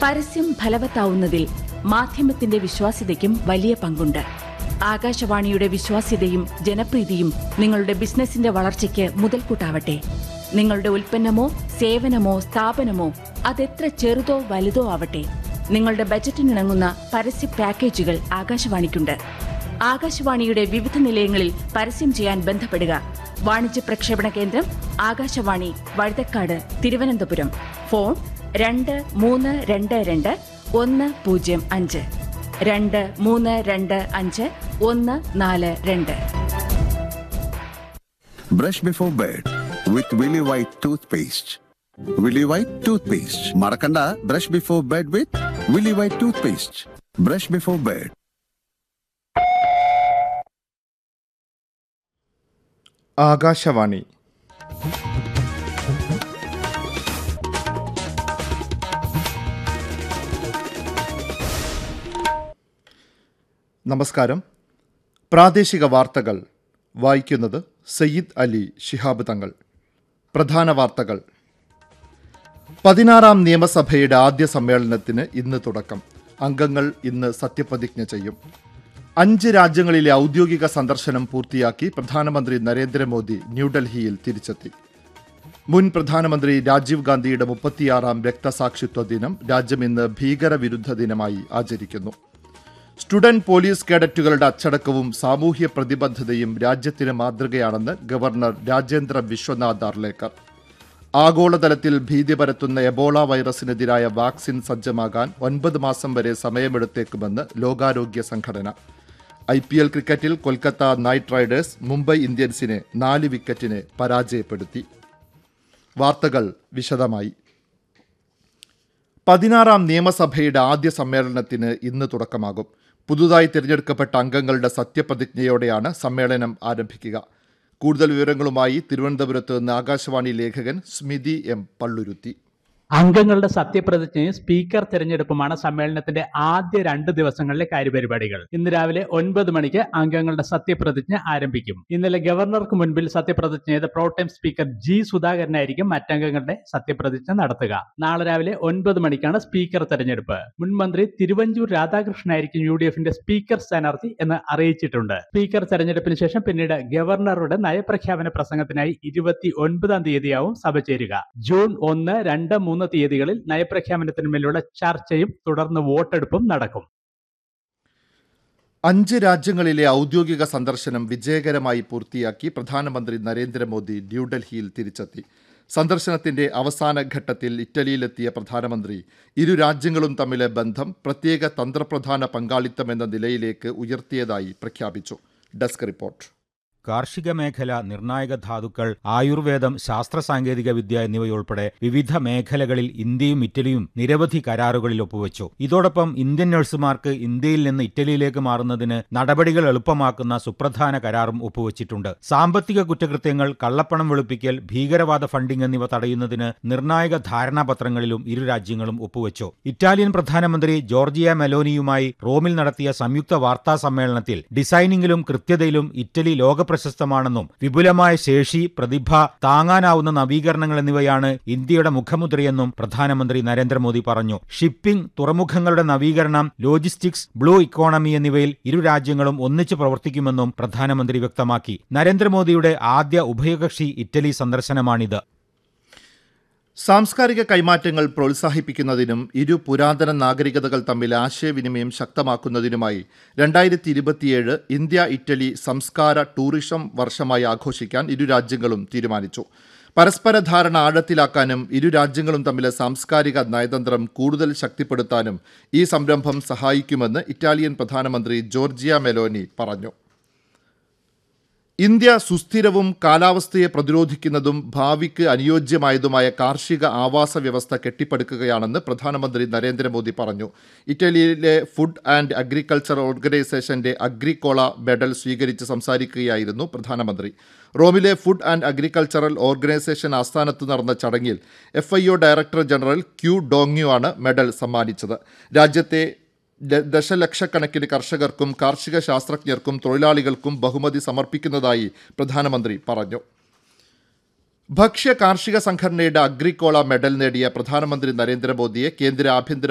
പരസ്യം ഫലവത്താവുന്നതിൽ മാധ്യമത്തിന്റെ വിശ്വാസ്യതയ്ക്കും വലിയ പങ്കുണ്ട് ആകാശവാണിയുടെ വിശ്വാസ്യതയും ജനപ്രീതിയും നിങ്ങളുടെ ബിസിനസിന്റെ വളർച്ചയ്ക്ക് മുതൽക്കൂട്ടാവട്ടെ നിങ്ങളുടെ ഉൽപ്പന്നമോ സേവനമോ സ്ഥാപനമോ അതെത്ര ചെറുതോ വലുതോ ആവട്ടെ നിങ്ങളുടെ ബജറ്റിനിണങ്ങുന്ന പരസ്യ പാക്കേജുകൾ ആകാശവാണിക്കുണ്ട് ആകാശവാണിയുടെ വിവിധ നിലയങ്ങളിൽ പരസ്യം ചെയ്യാൻ ബന്ധപ്പെടുക വാണിജ്യ പ്രക്ഷേപണ കേന്ദ്രം ആകാശവാണി വഴുതക്കാട് തിരുവനന്തപുരം ഫോൺ രണ്ട് മൂന്ന് രണ്ട് രണ്ട് ഒന്ന് പൂജ്യം അഞ്ച് രണ്ട് മൂന്ന് രണ്ട് അഞ്ച് ഒന്ന് നാല് രണ്ട് Brush before bed with Willy White toothpaste. Willy White toothpaste. Marakanda, brush before bed with Willy White toothpaste. Brush before bed. Akashvani നമസ്കാരം പ്രാദേശിക വാർത്തകൾ വായിക്കുന്നത് സയ്യിദ് അലി ശിഹാബ് തങ്ങൾ പ്രധാന വാർത്തകൾ പതിനാറാം നിയമസഭയുടെ ആദ്യ സമ്മേളനത്തിന് ഇന്ന് തുടക്കം അംഗങ്ങൾ ഇന്ന് സത്യപ്രതിജ്ഞ ചെയ്യും അഞ്ച് രാജ്യങ്ങളിലെ ഔദ്യോഗിക സന്ദർശനം പൂർത്തിയാക്കി പ്രധാനമന്ത്രി നരേന്ദ്രമോദി ന്യൂഡൽഹിയിൽ തിരിച്ചെത്തി മുൻ പ്രധാനമന്ത്രി രാജീവ് ഗാന്ധിയുടെ മുപ്പത്തിയാറാം രക്തസാക്ഷിത്വ ദിനം രാജ്യം ഇന്ന് ഭീകരവിരുദ്ധ ദിനമായി ആചരിക്കുന്നു സ്റ്റുഡന്റ് പോലീസ് കേഡറ്റുകളുടെ അച്ചടക്കവും സാമൂഹ്യ പ്രതിബദ്ധതയും രാജ്യത്തിന് മാതൃകയാണെന്ന് ഗവർണർ രാജേന്ദ്ര വിശ്വനാഥ് അർലേക്കർ ആഗോളതലത്തിൽ ഭീതി പരത്തുന്ന എബോള വൈറസിനെതിരായ വാക്സിൻ സജ്ജമാകാൻ ഒൻപത് മാസം വരെ സമയമെടുത്തേക്കുമെന്ന് ലോകാരോഗ്യ സംഘടന ഐ പി എൽ ക്രിക്കറ്റിൽ കൊൽക്കത്ത നൈറ്റ് റൈഡേഴ്സ് മുംബൈ ഇന്ത്യൻസിനെ നാല് വിക്കറ്റിന് പരാജയപ്പെടുത്തി വാർത്തകൾ വിശദമായി പതിനാറാം നിയമസഭയുടെ ആദ്യ സമ്മേളനത്തിന് ഇന്ന് തുടക്കമാകും പുതുതായി തിരഞ്ഞെടുക്കപ്പെട്ട അംഗങ്ങളുടെ സത്യപ്രതിജ്ഞയോടെയാണ് സമ്മേളനം ആരംഭിക്കുക കൂടുതൽ വിവരങ്ങളുമായി തിരുവനന്തപുരത്ത് നിന്ന് ആകാശവാണി ലേഖകൻ സ്മിതി എം പള്ളുരുത്തി അംഗങ്ങളുടെ സത്യപ്രതിജ്ഞയും സ്പീക്കർ തെരഞ്ഞെടുപ്പുമാണ് സമ്മേളനത്തിന്റെ ആദ്യ രണ്ട് ദിവസങ്ങളിലെ കാര്യപരിപാടികൾ ഇന്ന് രാവിലെ ഒൻപത് മണിക്ക് അംഗങ്ങളുടെ സത്യപ്രതിജ്ഞ ആരംഭിക്കും ഇന്നലെ ഗവർണർക്ക് മുൻപിൽ സത്യപ്രതിജ്ഞ ചെയ്ത പ്രോട്ടൈം സ്പീക്കർ ജി സുധാകരനായിരിക്കും മറ്റംഗങ്ങളുടെ സത്യപ്രതിജ്ഞ നടത്തുക നാളെ രാവിലെ ഒൻപത് മണിക്കാണ് സ്പീക്കർ തെരഞ്ഞെടുപ്പ് മുൻ മന്ത്രി തിരുവഞ്ചൂർ രാധാകൃഷ്ണനായിരിക്കും യു ഡി എഫിന്റെ സ്പീക്കർ സ്ഥാനാർത്ഥി എന്ന് അറിയിച്ചിട്ടുണ്ട് സ്പീക്കർ തെരഞ്ഞെടുപ്പിന് ശേഷം പിന്നീട് ഗവർണറുടെ നയപ്രഖ്യാപന പ്രസംഗത്തിനായി ഇരുപത്തി ഒൻപതാം തീയതിയാവും സഭ ചേരുക ജൂൺ ഒന്ന് രണ്ട് മൂന്ന് തീയതികളിൽ നയപ്രഖ്യാപനത്തിന്മേലുള്ള ചർച്ചയും തുടർന്ന് വോട്ടെടുപ്പും നടക്കും അഞ്ച് രാജ്യങ്ങളിലെ ഔദ്യോഗിക സന്ദർശനം വിജയകരമായി പൂർത്തിയാക്കി പ്രധാനമന്ത്രി നരേന്ദ്രമോദി ന്യൂഡൽഹിയിൽ തിരിച്ചെത്തി സന്ദർശനത്തിന്റെ അവസാന ഘട്ടത്തിൽ ഇറ്റലിയിലെത്തിയ പ്രധാനമന്ത്രി ഇരു രാജ്യങ്ങളും തമ്മിലെ ബന്ധം പ്രത്യേക തന്ത്രപ്രധാന പങ്കാളിത്തം എന്ന നിലയിലേക്ക് ഉയർത്തിയതായി പ്രഖ്യാപിച്ചു ഡെസ്ക് റിപ്പോർട്ട് കാർഷിക മേഖല നിർണായക ധാതുക്കൾ ആയുർവേദം ശാസ്ത്ര സാങ്കേതിക വിദ്യ എന്നിവയുൾപ്പെടെ വിവിധ മേഖലകളിൽ ഇന്ത്യയും ഇറ്റലിയും നിരവധി കരാറുകളിൽ ഒപ്പുവെച്ചു ഇതോടൊപ്പം ഇന്ത്യൻ നഴ്സുമാർക്ക് ഇന്ത്യയിൽ നിന്ന് ഇറ്റലിയിലേക്ക് മാറുന്നതിന് നടപടികൾ എളുപ്പമാക്കുന്ന സുപ്രധാന കരാറും ഒപ്പുവെച്ചിട്ടുണ്ട് സാമ്പത്തിക കുറ്റകൃത്യങ്ങൾ കള്ളപ്പണം വെളുപ്പിക്കൽ ഭീകരവാദ ഫണ്ടിംഗ് എന്നിവ തടയുന്നതിന് നിർണായക ധാരണാപത്രങ്ങളിലും ഇരു രാജ്യങ്ങളും ഒപ്പുവെച്ചു ഇറ്റാലിയൻ പ്രധാനമന്ത്രി ജോർജിയ മെലോനിയുമായി റോമിൽ നടത്തിയ സംയുക്ത വാർത്താ സമ്മേളനത്തിൽ ഡിസൈനിങ്ങിലും കൃത്യതയിലും ഇറ്റലി ലോക പ്രശസ്തമാണെന്നും വിപുലമായ ശേഷി പ്രതിഭ താങ്ങാനാവുന്ന നവീകരണങ്ങൾ എന്നിവയാണ് ഇന്ത്യയുടെ മുഖമുദ്രയെന്നും പ്രധാനമന്ത്രി നരേന്ദ്രമോദി പറഞ്ഞു ഷിപ്പിംഗ് തുറമുഖങ്ങളുടെ നവീകരണം ലോജിസ്റ്റിക്സ് ബ്ലൂ ഇക്കോണമി എന്നിവയിൽ ഇരു രാജ്യങ്ങളും ഒന്നിച്ചു പ്രവർത്തിക്കുമെന്നും പ്രധാനമന്ത്രി വ്യക്തമാക്കി നരേന്ദ്രമോദിയുടെ ആദ്യ ഉഭയകക്ഷി ഇറ്റലി സന്ദർശനമാണിത് സാംസ്കാരിക കൈമാറ്റങ്ങൾ പ്രോത്സാഹിപ്പിക്കുന്നതിനും ഇരു പുരാതന നാഗരികതകൾ തമ്മിൽ ആശയവിനിമയം ശക്തമാക്കുന്നതിനുമായി രണ്ടായിരത്തി ഇരുപത്തിയേഴ് ഇന്ത്യ ഇറ്റലി സംസ്കാര ടൂറിസം വർഷമായി ആഘോഷിക്കാൻ ഇരു രാജ്യങ്ങളും തീരുമാനിച്ചു പരസ്പര ധാരണ ആഴത്തിലാക്കാനും ഇരു രാജ്യങ്ങളും തമ്മിലെ സാംസ്കാരിക നയതന്ത്രം കൂടുതൽ ശക്തിപ്പെടുത്താനും ഈ സംരംഭം സഹായിക്കുമെന്ന് ഇറ്റാലിയൻ പ്രധാനമന്ത്രി ജോർജിയ മെലോനി പറഞ്ഞു ഇന്ത്യ സുസ്ഥിരവും കാലാവസ്ഥയെ പ്രതിരോധിക്കുന്നതും ഭാവിക്ക് അനുയോജ്യമായതുമായ കാർഷിക ആവാസ വ്യവസ്ഥ കെട്ടിപ്പടുക്കുകയാണെന്ന് പ്രധാനമന്ത്രി നരേന്ദ്രമോദി പറഞ്ഞു ഇറ്റലിയിലെ ഫുഡ് ആൻഡ് അഗ്രികൾച്ചർ ഓർഗനൈസേഷന്റെ അഗ്രിക്കോള മെഡൽ സ്വീകരിച്ച് സംസാരിക്കുകയായിരുന്നു പ്രധാനമന്ത്രി റോമിലെ ഫുഡ് ആൻഡ് അഗ്രികൾച്ചറൽ ഓർഗനൈസേഷൻ ആസ്ഥാനത്ത് നടന്ന ചടങ്ങിൽ F director general Qu Dongyu ആണ് മെഡൽ സമ്മാനിച്ചത് രാജ്യത്തെ ദ- ദശലക്ഷക്കണക്കിന് കർഷകർക്കും കാർഷിക ശാസ്ത്രജ്ഞർക്കും തൊഴിലാളികൾക്കും ബഹുമതി സമർപ്പിക്കുന്നതായി പ്രധാനമന്ത്രി പറഞ്ഞു ഭക്ഷ്യ കാർഷിക സംഘടനയുടെ അഗ്രിക്കോള മെഡൽ നേടിയ പ്രധാനമന്ത്രി നരേന്ദ്രമോദിയെ കേന്ദ്ര ആഭ്യന്തര